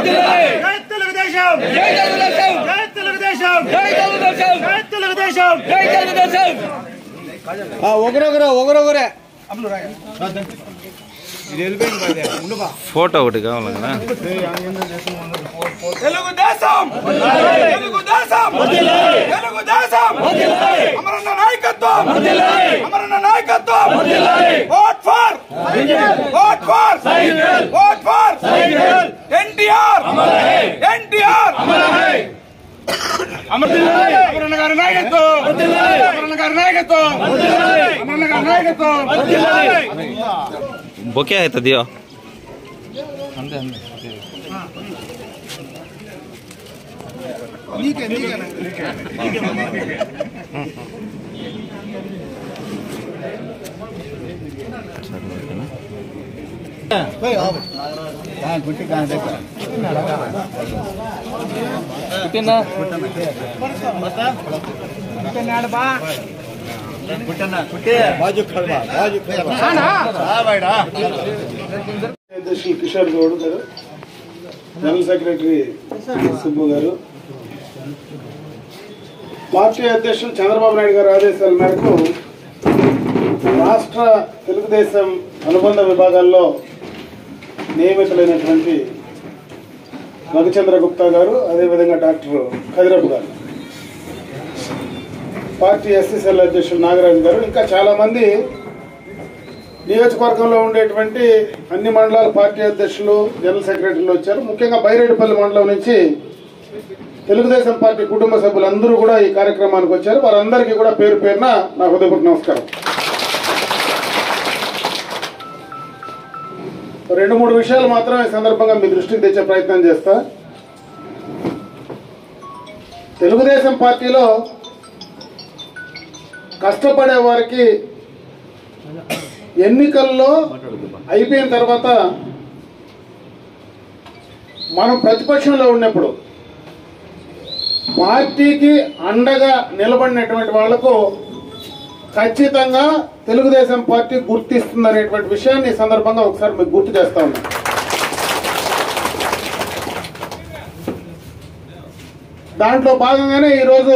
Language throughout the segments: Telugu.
జై తెలుగుదేశం జై తెలుగుదేశం జై తెలుగుదేశం ఒకరొకరు ఒకరొకరే ఫోటో ఒకటి కావాలి కదా తెలుగుదేశం తెలుగుదేశం తెలుగుదేశం అమరన్న నాయకత్వం అమరన్న నాయకత్వం vote for vote for vote for NTR NTR Amaranna garu నాయకత్వం అమరన్న గారి నాయకత్వం అమరన్న గారి నాయకత్వం బొకే అవుతుందియో అధ్యక్షులు కిషోర్ గౌడ్ గారు జనరల్ సెక్రటరీ సుబ్బు గారు పార్టీ అధ్యక్షులు చంద్రబాబు నాయుడు గారి ఆదేశాల మేరకు రాష్ట్ర తెలుగుదేశం అనుబంధ విభాగాల్లో నియమితులైనటువంటి మధుచంద్ర గుప్తా గారు అదేవిధంగా డాక్టర్ ఖదిరప్ గారు పార్టీ ఎస్సీసీఎల్ అధ్యక్షులు నాగరాజు గారు ఇంకా చాలా మంది నియోజకవర్గంలో ఉండేటువంటి అన్ని మండలాల పార్టీ అధ్యక్షులు జనరల్ సెక్రటరీలు వచ్చారు ముఖ్యంగా బైరేడుపల్లి మండలం నుంచి తెలుగుదేశం పార్టీ కుటుంబ సభ్యులందరూ కూడా ఈ కార్యక్రమానికి వచ్చారు వారందరికీ కూడా పేరు పేరున నా హృదయపూర్వక నమస్కారం రెండు మూడు విషయాలు మాత్రం ఈ సందర్భంగా మీ దృష్టికి తెచ్చే ప్రయత్నం చేస్తా తెలుగుదేశం పార్టీలో కష్టపడే వారికి ఎన్నికల్లో అయిపోయిన తర్వాత మనం ప్రతిపక్షంలో ఉన్నప్పుడు పార్టీకి అండగా నిలబడినటువంటి వాళ్లకు ఖచ్చితంగా తెలుగుదేశం పార్టీ గుర్తిస్తుంది అనేటువంటి విషయాన్ని ఈ సందర్భంగా ఒకసారి మీకు గుర్తు చేస్తా ఉన్నా దాంట్లో భాగంగానే ఈరోజు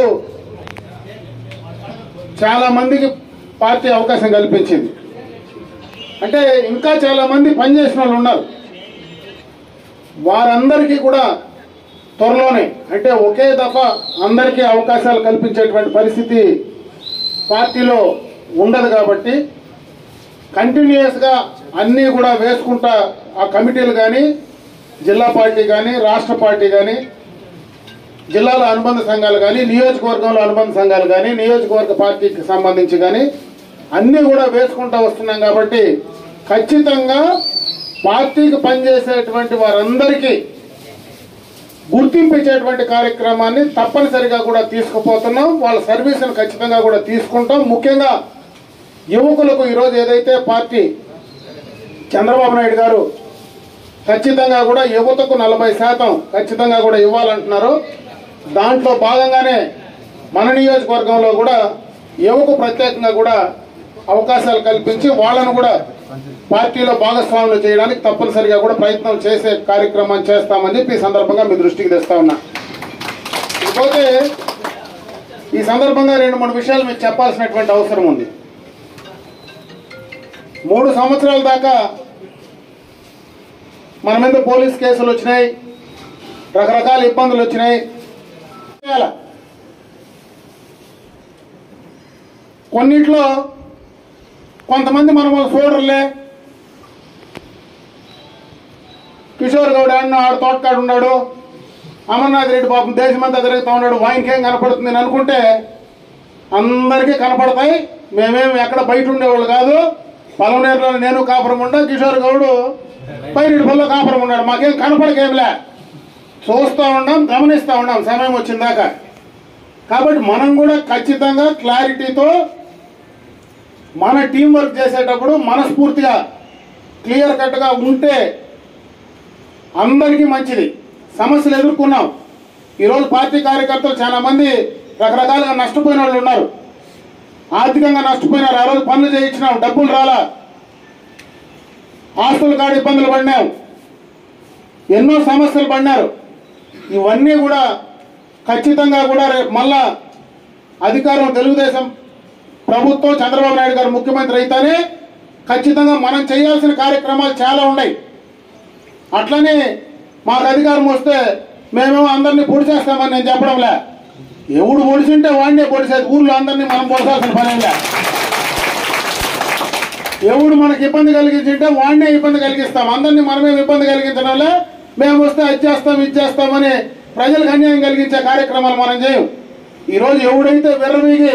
చాలా మందికి పార్టీ అవకాశం కల్పించింది అంటే ఇంకా చాలా మంది పనిచేసిన వాళ్ళు ఉన్నారు వారందరికీ కూడా త్వరలోనే అంటే ఒకే దఫా అందరికీ అవకాశాలు కల్పించేటువంటి పరిస్థితి పార్టీలో ఉండదు కాబట్టి కంటిన్యూస్గా అన్నీ కూడా వేసుకుంటా ఆ కమిటీలు కానీ జిల్లా పార్టీ కానీ రాష్ట్ర పార్టీ కానీ జిల్లాలో అనుబంధ సంఘాలు కానీ నియోజకవర్గంలో అనుబంధ సంఘాలు కానీ నియోజకవర్గ పార్టీకి సంబంధించి కానీ అన్నీ కూడా వేసుకుంటూ వస్తున్నాం కాబట్టి ఖచ్చితంగా పార్టీకి పనిచేసేటువంటి వారందరికీ గుర్తింపు ఇచ్చేటువంటి కార్యక్రమాన్ని తప్పనిసరిగా కూడా తీసుకుపోతున్నాం వాళ్ళ సర్వీసును ఖచ్చితంగా కూడా తీసుకుంటాం ముఖ్యంగా యువకులకు ఈరోజు ఏదైతే పార్టీ చంద్రబాబు నాయుడు గారు ఖచ్చితంగా కూడా యువతకు నలభై శాతం ఖచ్చితంగా కూడా ఇవ్వాలంటున్నారు దాంట్లో భాగంగానే మన నియోజకవర్గంలో కూడా యువకు ప్రత్యేకంగా కూడా అవకాశాలు కల్పించి వాళ్ళను కూడా పార్టీలో భాగస్వాములు చేయడానికి తప్పనిసరిగా కూడా ప్రయత్నం చేసే కార్యక్రమం చేస్తామని చెప్పి ఈ సందర్భంగా మీ దృష్టికి తెస్తా ఉన్నా ఇకపోతే ఈ సందర్భంగా రెండు మూడు విషయాలు మీకు చెప్పాల్సినటువంటి అవసరం ఉంది మూడు సంవత్సరాల దాకా మన మీద పోలీస్ కేసులు వచ్చినాయి రకరకాల ఇబ్బందులు వచ్చినాయి కొన్నిట్లో కొంతమంది మనం చూడరులే కిషోర్ గౌడ్ అన్న ఆడు తోటకాడు ఉన్నాడు అమర్నాథ్ రెడ్డి పాపం దేశమంతా తిరుగుతూ ఉన్నాడు వాయిన్కేం కనపడుతుంది అని అనుకుంటే అందరికీ కనపడతాయి మేమేమి ఎక్కడ బయట ఉండేవాళ్ళు కాదు పలవనేరులో నేను కాపురం ఉండా కిషోర్ గౌడు పైరిడిపల్లో కాపురం ఉన్నాడు మాకేం కనపడకేమిలే చూస్తూ ఉన్నాం గమనిస్తూ ఉన్నాం సమయం వచ్చిన దాకా కాబట్టి మనం కూడా ఖచ్చితంగా క్లారిటీతో మన టీం వర్క్ చేసేటప్పుడు మనస్ఫూర్తిగా క్లియర్ కట్గా ఉంటే అందరికీ మంచిది సమస్యలు ఎదుర్కొన్నాం ఈరోజు పార్టీ కార్యకర్తలు చాలా మంది రకరకాలుగా నష్టపోయిన వాళ్ళు ఉన్నారు ఆర్థికంగా నష్టపోయినారు ఆ రోజు పనులు చేయించినాం డబ్బులు రాలా ఆస్తుల కాడ ఇబ్బందులు పడినాం ఎన్నో సమస్యలు పడినారు ఇవన్నీ కూడా ఖచ్చితంగా కూడా రేపు మళ్ళా అధికారం తెలుగుదేశం ప్రభుత్వం చంద్రబాబు నాయుడు గారు ముఖ్యమంత్రి అయితేనే ఖచ్చితంగా మనం చేయాల్సిన కార్యక్రమాలు చాలా ఉన్నాయి అట్లనే మాకు అధికారం వస్తే మేమేమో అందరినీ పొడిచేస్తామని నేను చెప్పడంలే ఎవడు పొడిచింటే వాడినే పొడిచేది ఊర్లో అందరినీ మనం పొడసాల్సిన పని లే ఎవడు మనకి ఇబ్బంది కలిగించింటే వాడినే ఇబ్బంది కలిగిస్తాం అందరినీ మనమే ఇబ్బంది కలిగించడం వల్ల మేము వస్తే అది చేస్తాం ఇది చేస్తామని ప్రజలకు అన్యాయం కలిగించే కార్యక్రమాలు మనం చేయం ఈరోజు ఎవడైతే విర్రవీగి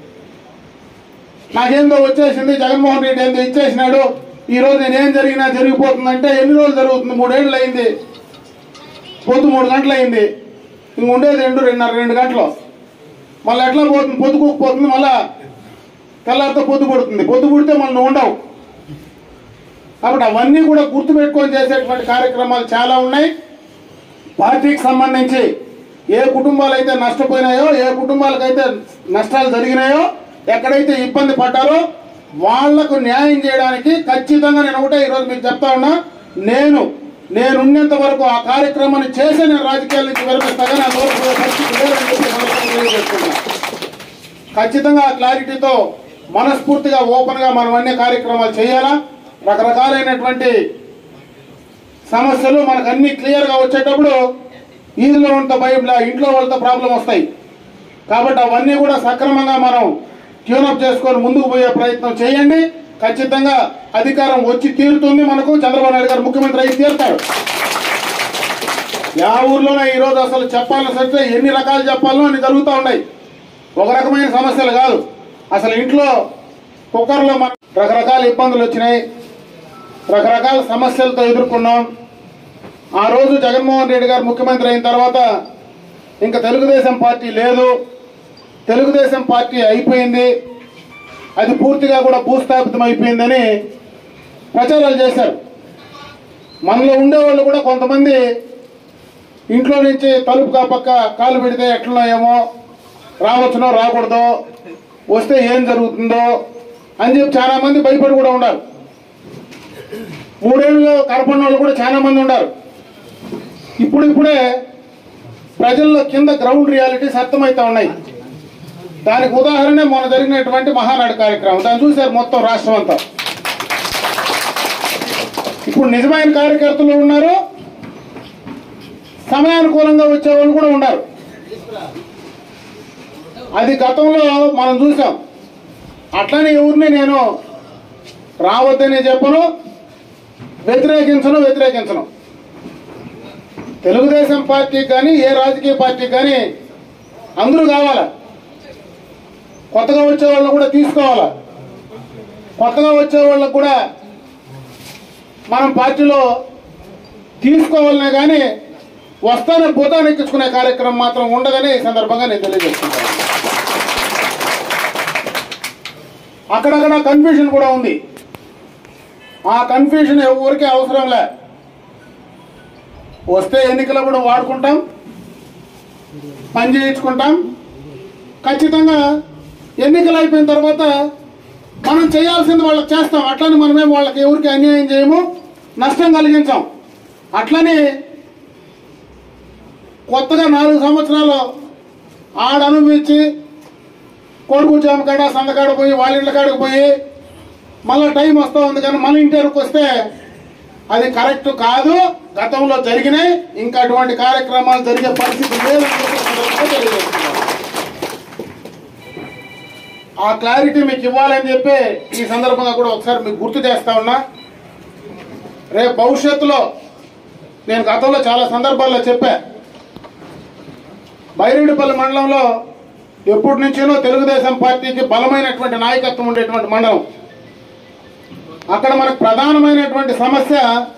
నాకేందో వచ్చేసింది జగన్మోహన్ రెడ్డి ఏందో ఇచ్చేసినాడు ఈ రోజు నేనేం జరిగినా జరిగిపోతుందంటే ఎన్ని రోజులు జరుగుతుంది మూడేళ్ళు అయింది పొద్దు మూడు గంటలు అయింది ఇంక ఉండేది రెండు రెండున్నర రెండు గంటలు మళ్ళీ ఎట్లా పోతుంది పొద్దుకోకపోతుంది మళ్ళా తెల్లారితో పొద్దు పుడుతుంది పొద్దు పుడితే మళ్ళీ నువ్వు ఉండవు కాబట్టి అవన్నీ కూడా గుర్తుపెట్టుకొని చేసేటువంటి కార్యక్రమాలు చాలా ఉన్నాయి పార్టీకి సంబంధించి ఏ కుటుంబాలు అయితే నష్టపోయినాయో ఏ కుటుంబాలకైతే నష్టాలు జరిగినాయో ఎక్కడైతే ఇబ్బంది పడ్డారో వాళ్లకు న్యాయం చేయడానికి ఖచ్చితంగా నేను ఒకటే ఈరోజు మీకు చెప్తా ఉన్నా నేను నేనున్నంత వరకు ఆ కార్యక్రమాన్ని చేసే నేను రాజకీయాల నుంచి విరమిస్తా కానీ అంతవరకు పోయే పరిస్థితి లేదని చెప్పి సందర్భంగా తెలియజేస్తున్నా. ఖచ్చితంగా ఆ క్లారిటీతో మనస్ఫూర్తిగా ఓపెన్ గా మనం అన్ని కార్యక్రమాలు చేయాలా రకరకాలైనటువంటి సమస్యలు మనకు అన్ని క్లియర్ గా వచ్చేటప్పుడు ఈదులో ఉంటే భయం లే, ఇంట్లో వాళ్ళతో ప్రాబ్లం వస్తాయి కాబట్టి అవన్నీ కూడా సక్రమంగా మనం ట్యూనప్ చేసుకొని ముందుకు పోయే ప్రయత్నం చేయండి ఖచ్చితంగా అధికారం వచ్చి తీరుతుంది మనకు చంద్రబాబు నాయుడు గారు ముఖ్యమంత్రి అయి తీరుతాడు యా ఊర్లోనే ఈ రోజు అసలు చెప్పాలని సరితే ఎన్ని రకాలు చెప్పాలో అన్ని జరుగుతూ ఉన్నాయి ఒక రకమైన సమస్యలు కాదు అసలు ఇంట్లో కుక్కర్లో మన రకరకాల ఇబ్బందులు వచ్చినాయి రకరకాల సమస్యలతో ఎదుర్కొన్నాం ఆ రోజు జగన్మోహన్ రెడ్డి గారు ముఖ్యమంత్రి అయిన తర్వాత ఇంకా తెలుగుదేశం పార్టీ లేదు తెలుగుదేశం పార్టీ అయిపోయింది అది పూర్తిగా కూడా భూస్థాపితం అయిపోయిందని ప్రచారాలు చేశారు మనలో ఉండేవాళ్ళు కూడా కొంతమంది ఇంట్లో నుంచి తలుపు కాపక్క కాలు పెడితే ఎట్లనో ఏమో రావచ్చునో రాకూడదో వస్తే ఏం జరుగుతుందో అని చెప్పి చాలా మంది భయపడి కూడా ఉన్నారు మూడేళ్ళు కడపడిన వాళ్ళు కూడా చాలా మంది ఉన్నారు ఇప్పుడు ఇప్పుడే ప్రజల్లో కింద గ్రౌండ్ రియాలిటీస్ అర్థమవుతా ఉన్నాయి దానికి ఉదాహరణ మొన్న జరిగినటువంటి మహానాడు కార్యక్రమం దాన్ని చూశారు మొత్తం రాష్ట్రం అంతా ఇప్పుడు నిజమైన కార్యకర్తలు ఉన్నారు సమయానుకూలంగా వచ్చే వాళ్ళు కూడా ఉన్నారు అది గతంలో మనం చూసాం అట్లనే ఎవరిని నేను రావద్దని చెప్పను వ్యతిరేకించను వ్యతిరేకించను తెలుగుదేశం పార్టీ కానీ ఏ రాజకీయ పార్టీ కానీ అందరూ కావాలా కొత్తగా వచ్చే వాళ్ళని కూడా తీసుకోవాలా కొత్తగా వచ్చే వాళ్ళకు కూడా మనం పార్టీలో తీసుకోవాలనే కానీ వస్తానే పోతాను ఎక్కించుకునే కార్యక్రమం మాత్రం ఉండదని ఈ సందర్భంగా నేను తెలియజేస్తున్నాను అక్కడక్కడ కన్ఫ్యూజన్ కూడా ఉంది ఆ కన్ఫ్యూజన్ ఎవరికి అవసరం లే వస్తే ఎన్నికలప్పుడు వాడుకుంటాం పని చేయించుకుంటాం ఖచ్చితంగా ఎన్నికలు అయిపోయిన తర్వాత మనం చేయాల్సింది వాళ్ళకి చేస్తాం అట్లని మనమే వాళ్ళకి ఎవరికి అన్యాయం చేయము నష్టం కలిగించాం అట్లని కొత్తగా నాలుగు సంవత్సరాలు ఆడ అనుభవించి కొడుకు జామకాడ సందకాడ పోయి వాళ్ళ ఇంట్ల కాడికి పోయి మళ్ళీ టైం వస్తూ ఉంది కానీ మన ఇంటి వరకు వస్తే అది కరెక్ట్ కాదు గతంలో జరిగినాయి ఇంకా అటువంటి కార్యక్రమాలు జరిగే పరిస్థితి లేదని చెప్పి సందర్భంగా తెలియజేస్తున్నాను. ఆ క్లారిటీ మీకు ఇవ్వాలని చెప్పి ఈ సందర్భంగా కూడా ఒకసారి మీకు గుర్తు చేస్తా ఉన్నా రేపు భవిష్యత్తులో నేను గతంలో చాలా సందర్భాల్లో చెప్పా బైరెడ్డిపల్లి మండలంలో ఎప్పటి నుంచేనో తెలుగుదేశం పార్టీకి బలమైనటువంటి నాయకత్వం ఉండేటువంటి మండలం అక్కడ మనకు ప్రధానమైనటువంటి సమస్య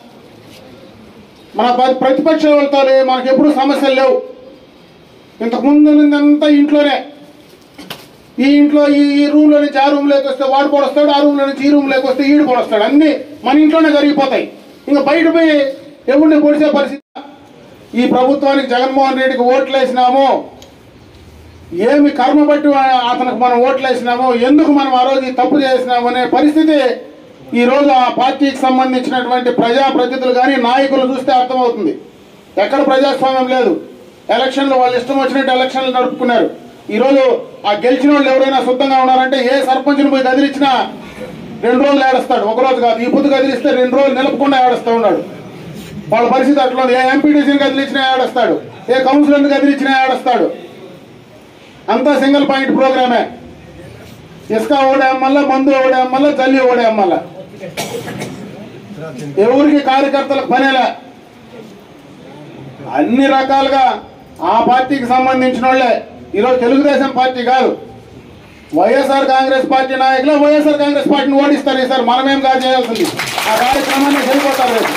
మన ప- ప్రతిపక్ష వాళ్ళతో మనకు ఎప్పుడు సమస్యలు లేవు ఇంతకుముందు నుందంతా ఇంట్లోనే ఈ ఇంట్లో ఈ ఈ రూమ్ లో నుంచి ఆ రూమ్ లోకి వస్తే వాడు పొడస్తాడు ఆ రూమ్ లో నుంచి ఈ రూమ్ లోకి వస్తే ఈడు పొడస్తాడు అన్ని మన ఇంట్లోనే జరిగిపోతాయి ఇంకా బయట పోయి ఎవరిని పొడిచే పరిస్థితి ఈ ప్రభుత్వానికి జగన్మోహన్ రెడ్డికి ఓట్లు వేసినాము ఏమి కర్మ బట్టి అతనికి మనం ఓట్లు వేసినాము ఎందుకు మనం ఆ రోజు ఈ తప్పు చేసినాము అనే పరిస్థితి ఈ రోజు ఆ పార్టీకి సంబంధించినటువంటి ప్రజాప్రతినిధులు కానీ నాయకులు చూస్తే అర్థమవుతుంది ఎక్కడ ప్రజాస్వామ్యం లేదు ఎలక్షన్లు వాళ్ళు ఇష్టం వచ్చినట్టు ఎలక్షన్లు నడుపుకున్నారు ఈ రోజు ఆ గెలిచిన వాళ్ళు ఎవరైనా శుద్ధంగా ఉన్నారంటే ఏ సర్పంచ్ని పోయి కదిలించినా రెండు రోజులు ఏడుస్తాడు ఒక రోజు కాదు ఈ పొద్దు కదిలిస్తే రెండు రోజులు నిలపకుండా ఏడుస్తూ ఉన్నాడు వాళ్ళ పరిస్థితి అట్లా ఉంది ఏ ఎంపీటీసీని కదిలించినా ఏడుస్తాడు ఏ కౌన్సిలర్ని కదిలించినా ఏడుస్తాడు అంతా సింగిల్ పాయింట్ ప్రోగ్రామే ఇసుక ఓడేమల్ల మందు ఓడేమల్ల జల్లి ఓడేమల్ల ఎవరికి కార్యకర్తలకు పనేలే అన్ని రకాలుగా ఆ పార్టీకి సంబంధించిన వాళ్ళే ఈరోజు తెలుగుదేశం పార్టీ కాదు వైఎస్ఆర్ కాంగ్రెస్ పార్టీ నాయకులు వైఎస్ఆర్ కాంగ్రెస్ పార్టీని ఓడిస్తారు ఈసారి మనమేం కాదు చేయాల్సింది ఆ కార్యక్రమాన్ని వెళ్ళిపోతారు రేపు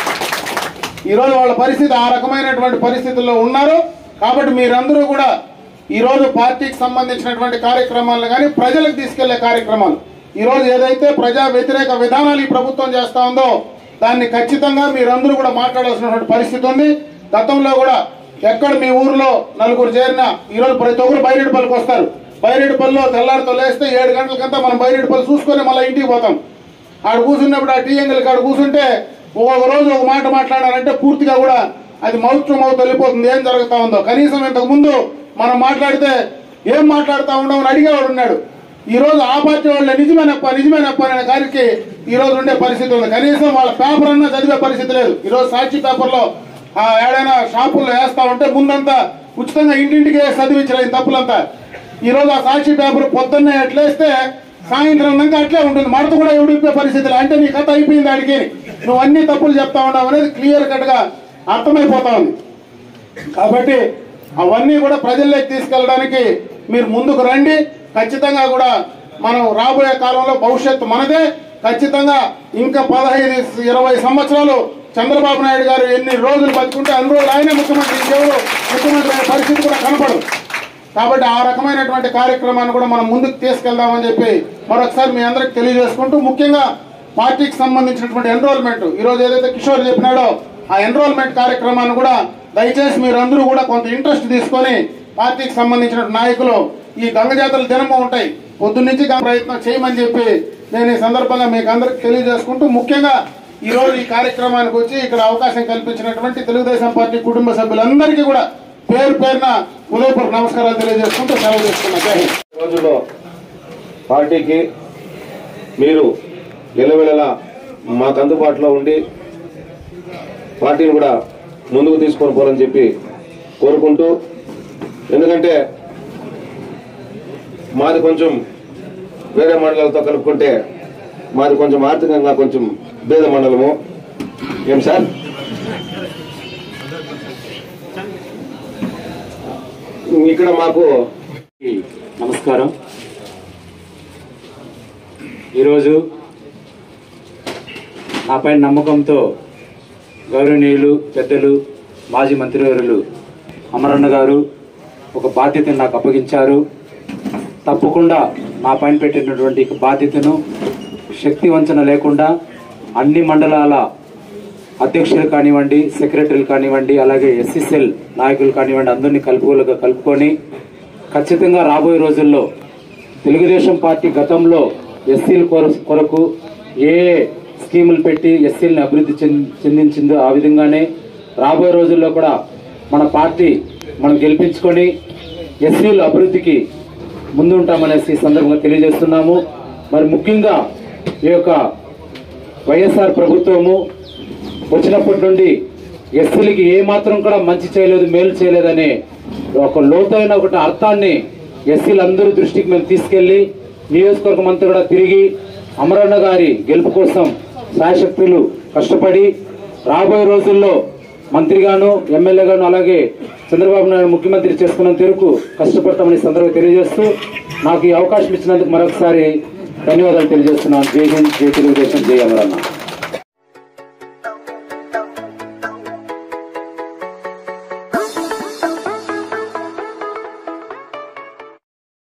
ఈరోజు వాళ్ళ పరిస్థితి ఆ రకమైనటువంటి పరిస్థితుల్లో ఉన్నారు కాబట్టి మీరందరూ కూడా ఈరోజు పార్టీకి సంబంధించినటువంటి కార్యక్రమాలను కానీ ప్రజలకు తీసుకెళ్లే కార్యక్రమాలు ఈరోజు ఏదైతే ప్రజా వ్యతిరేక విధానాలు ఈ ప్రభుత్వం చేస్తా ఉందో దాన్ని ఖచ్చితంగా మీరందరూ కూడా మాట్లాడాల్సినటువంటి పరిస్థితి ఉంది గతంలో కూడా ఎక్కడ మీ ఊర్లో నలుగురు చేరినా ఈరోజు ప్రతి ఒక్కరు బైరెడ్డిపల్లికి వస్తారు బైరెడ్డిపల్లిలో తెల్లారితో లేస్తే ఏడు గంటలకంతా మనం బైరెడ్డిపల్లి చూసుకొని మళ్ళీ ఇంటికి పోతాం ఆడ కూర్చున్నప్పుడు ఆ టీఎంఎల్ కాడ కూర్చుంటే ఒక్కొక్క రోజు ఒక మాట మాట్లాడారంటే పూర్తిగా కూడా అది మౌత్ టు మౌత్ వెళ్ళిపోతుంది ఏం జరుగుతా ఉందో కనీసం ఇంతకు ముందు మనం మాట్లాడితే ఏం మాట్లాడుతా ఉండమని అడిగేవాడు ఉన్నాడు ఈ రోజు ఆ పార్టీ వాళ్ళ నిజమేనప్ప నిజమేనప్ప అనే గారికి ఈ రోజు ఉండే పరిస్థితి ఉంది కనీసం వాళ్ళ పేపర్ అన్నా చదివే పరిస్థితి లేదు ఈ రోజు సాక్షి పేపర్లో ఆ ఏడైనా షాపుల్లో వేస్తా ఉంటే ముందంతా ఉచితంగా ఇంటింటికి వేసి చదివించిన ఈ తప్పులంతా ఈ రోజు ఆ సాక్షి పేపర్ పొద్దున్నే ఎట్లేస్తే సాయంత్రం దాకా అట్లే ఉంటుంది మడత కూడా ఎవడిప్పే పరిస్థితులు అంటే నీ కథ అయిపోయింది ఆడికి నువ్వు అన్ని తప్పులు చెప్తా ఉన్నావు అనేది క్లియర్ కట్ గా అర్థమైపోతా ఉంది కాబట్టి అవన్నీ కూడా ప్రజల్లోకి తీసుకెళ్ళడానికి మీరు ముందుకు రండి ఖచ్చితంగా కూడా మనం రాబోయే కాలంలో భవిష్యత్తు మనదే ఖచ్చితంగా ఇంకా పదహైదు ఇరవై సంవత్సరాలు చంద్రబాబు నాయుడు గారు ఎన్ని రోజులు బతుకుంటే అన్ని రోజులు ఆయనే ముఖ్యమంత్రి ఇంకెవరు ముఖ్యమంత్రి అనే పరిస్థితి కూడా కనపడదు కాబట్టి ఆ రకమైనటువంటి కార్యక్రమాన్ని కూడా మనం ముందుకు తీసుకెళ్దామని చెప్పి మరొకసారి మీ అందరికి తెలియజేసుకుంటూ ముఖ్యంగా పార్టీకి సంబంధించినటువంటి ఎన్రోల్మెంట్ ఈ రోజు ఏదైతే కిషోర్ చెప్పినాడో ఆ ఎన్రోల్మెంట్ కార్యక్రమాన్ని కూడా దయచేసి మీరందరూ కూడా కొంత ఇంట్రెస్ట్ తీసుకొని పార్టీకి సంబంధించిన నాయకులు ఈ గంగ జాతరలు దినము ఉంటాయి పొద్దున్నుంచి గా- ప్రయత్నం చేయమని చెప్పి నేను ఈ సందర్భంగా మీకు అందరికి తెలియజేసుకుంటూ ముఖ్యంగా ఈ రోజు ఈ కార్యక్రమానికి వచ్చి ఇక్కడ అవకాశం కల్పించినటువంటి తెలుగుదేశం పార్టీ కుటుంబ సభ్యులందరికీ కూడా పేరు పేరున ఉదయపూర్వక నమస్కారాలు తెలియజేసుకుంటూ సెలవు చేసుకున్నా జై హింద్ రోజుల్లో పార్టీకి మీరు ఎలవెలలా మాకు అందుబాటులో ఉండి పార్టీని కూడా ముందుకు తీసుకొని పోవాలని చెప్పి కోరుకుంటూ ఎందుకంటే మాది కొంచెం వేరే మండలాలతో కలుపుకుంటే మాది కొంచెం ఆర్థికంగా కొంచెం భేద మండలము ఏం సార్ ఇక్కడ మాకు నమస్కారం ఈరోజు నాపై నమ్మకంతో గౌరవనీయులు పెద్దలు మాజీ మంత్రివర్యులు అమరన్న గారు ఒక బాధ్యతను నాకు అప్పగించారు తప్పకుండా నా పైన పెట్టినటువంటి ఈ బాధ్యతను శక్తి వంచన లేకుండా అన్ని మండలాల అధ్యక్షులు కానివ్వండి సెక్రటరీలు కానివ్వండి అలాగే ఎస్సీసెల్ నాయకులు కానివ్వండి అందరినీ కలుపుకోలుగా కలుపుకొని ఖచ్చితంగా రాబోయే రోజుల్లో తెలుగుదేశం పార్టీ గతంలో ఎస్సీల కొర- కొరకు ఏ స్కీములు పెట్టి ఎస్సీలను అభివృద్ధి చెంది- చెందించిందో ఆ విధంగానే రాబోయే రోజుల్లో కూడా మన పార్టీ మనం గెలిపించుకొని ఎస్సీల అభివృద్ధికి ముందుంటామనేసి ఈ సందర్భంగా తెలియజేస్తున్నాము మరి ముఖ్యంగా ఈ యొక్క వైఎస్ఆర్ ప్రభుత్వము వచ్చినప్పటి నుండి ఎస్సీలకి ఏ మాత్రం కూడా మంచి చేయలేదు మేలు చేయలేదనే ఒక లోతైన ఒకటి అర్థాన్ని ఎస్సీలందరూ దృష్టికి మేము తీసుకెళ్లి నియోజకవర్గం అంతా కూడా తిరిగి అమరన్న గారి గెలుపు కోసం శాయశక్తులు కష్టపడి రాబోయే రోజుల్లో మంత్రిగాను ఎమ్మెల్యేగాను అలాగే చంద్రబాబు నాయుడు ముఖ్యమంత్రి చేసుకున్నంత వరకు కష్టపడతామని ఈ సందర్భంగా తెలియజేస్తూ నాకు ఈ అవకాశం ఇచ్చినందుకు మరొకసారి ధన్యవాదాలు తెలియజేస్తున్నాను జై హింద్ జై తెలుగుదేశం జై అమరన్న